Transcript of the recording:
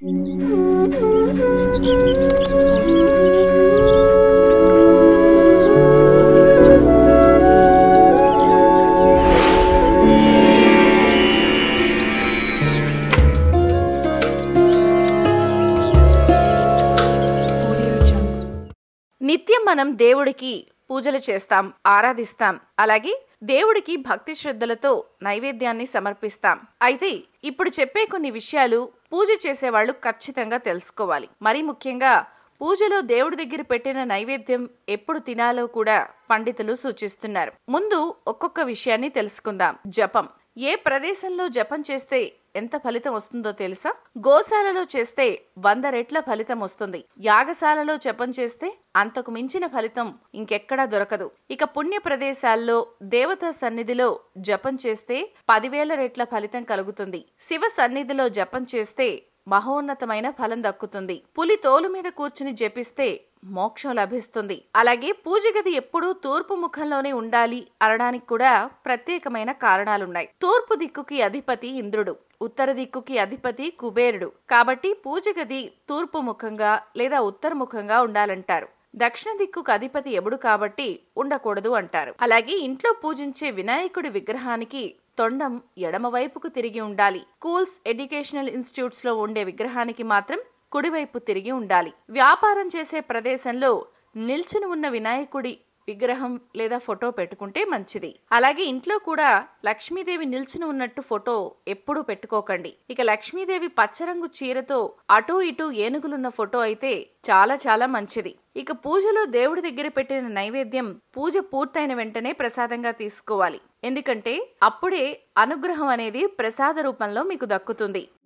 నిత్యం మనం దేవుడికి పూజలు చేస్తాం ఆరాధిస్తాం అలాగే దేవుడికి భక్తి శ్రద్ధలతో నైవేద్యాన్ని సమర్పిస్తాం అయితే ఇప్పుడు చెప్పే కొన్ని విషయాలు పూజ చేసేవాళ్ళు ఖచ్చితంగా తెలుసుకోవాలి మరీ ముఖ్యంగా పూజలో దేవుడి దగ్గర పెట్టిన నైవేద్యం ఎప్పుడు తినాలో కూడా పండితులు సూచిస్తున్నారు ముందు ఒక్కొక్క విషయాన్ని తెలుసుకుందాం జపం ఏ ప్రదేశంలో జపం చేస్తే ఎంత ఫలితం వస్తుందో తెలుసా గోశాలలో చేస్తే వంద రెట్ల ఫలితం వస్తుంది యాగశాలలో జపం చేస్తే అంతకు మించిన ఫలితం ఇంకెక్కడా దొరకదు ఇక పుణ్య ప్రదేశాల్లో దేవతా సన్నిధిలో జపం చేస్తే పదివేల రెట్ల ఫలితం కలుగుతుంది శివ సన్నిధిలో జపం చేస్తే మహోన్నతమైన ఫలం దక్కుతుంది పులి తోలు మీద కూర్చుని జపిస్తే మోక్షం లభిస్తుంది అలాగే పూజ గది ఎప్పుడూ తూర్పు ముఖంలోనే ఉండాలి అనడానికి కూడా ప్రత్యేకమైన కారణాలున్నాయి తూర్పు దిక్కుకి అధిపతి ఇంద్రుడు ఉత్తర దిక్కుకి అధిపతి కుబేరుడు కాబట్టి పూజ గది తూర్పు ముఖంగా లేదా ఉత్తర ముఖంగా ఉండాలంటారు దక్షిణ దిక్కుకు అధిపతి ఎముడు కాబట్టి ఉండకూడదు అంటారు అలాగే ఇంట్లో పూజించే వినాయకుడి విగ్రహానికి తొండం ఎడమవైపుకు తిరిగి ఉండాలి స్కూల్స్ ఎడ్యుకేషనల్ ఇన్స్టిట్యూట్స్ లో ఉండే విగ్రహానికి మాత్రం కుడివైపు తిరిగి ఉండాలి వ్యాపారం చేసే ప్రదేశంలో నిల్చుని ఉన్న వినాయకుడి విగ్రహం లేదా ఫోటో పెట్టుకుంటే మంచిది అలాగే ఇంట్లో కూడా లక్ష్మీదేవి నిల్చుని ఉన్నట్టు ఫోటో ఎప్పుడూ పెట్టుకోకండి ఇక లక్ష్మీదేవి పచ్చరంగు చీరతో అటూ ఇటూ ఏనుగులున్న ఫోటో అయితే చాలా చాలా మంచిది ఇక పూజలో దేవుడి దగ్గర పెట్టిన నైవేద్యం పూజ పూర్తయిన వెంటనే ప్రసాదంగా తీసుకోవాలి ఎందుకంటే అప్పుడే అనుగ్రహం అనేది ప్రసాద రూపంలో మీకు దక్కుతుంది